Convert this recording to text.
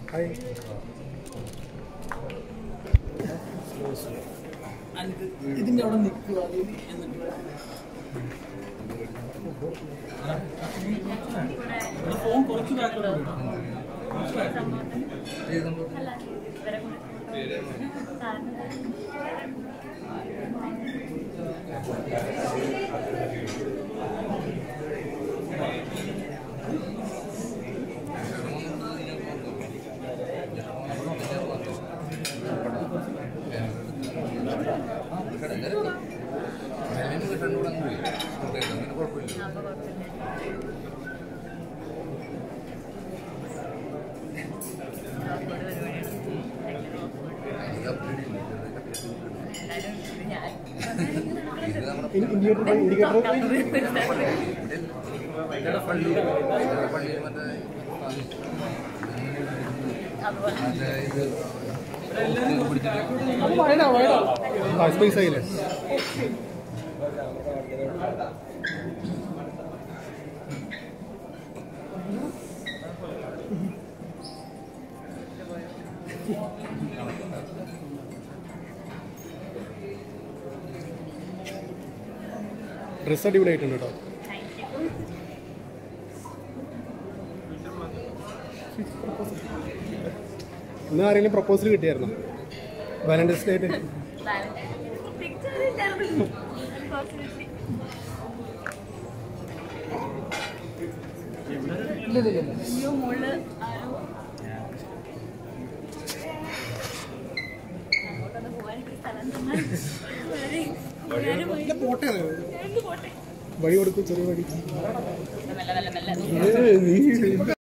Hi ഇതിന്റെ അവിടെ നിൽക്കുക എന്നിട്ട് ഫോൺ കുറച്ച് ബാക്കിലോട്ട് ഇൻഡിക്കേറ്റർ ഇൻഡിക്കേറ്റർ ആ സ്പേസ് ആയില്ലേ ഡ്രസ് അടിപൊളിയായിട്ടുണ്ട് കേട്ടോ ഇന്ന് ആരെങ്കിലും പ്രപ്പോസൽ കിട്ടിയായിരുന്നോ വാലന്റൈൻസ് ഡേ ആയിട്ട് അയ്യോ മോള് ആരോ അങ്ങോട്ടൊന്ന് പോകാൻ എനിക്ക് സ്ഥലം തന്നാൽ വളരെ ഉപകാരമായി. പോട്ടെ രണ്ട് പോട്ടെ വഴി കൊടുക്കും ചെറിയ വഴി മെല്ലെ മെല്ലെ മെല്ലെ ഏ, നീ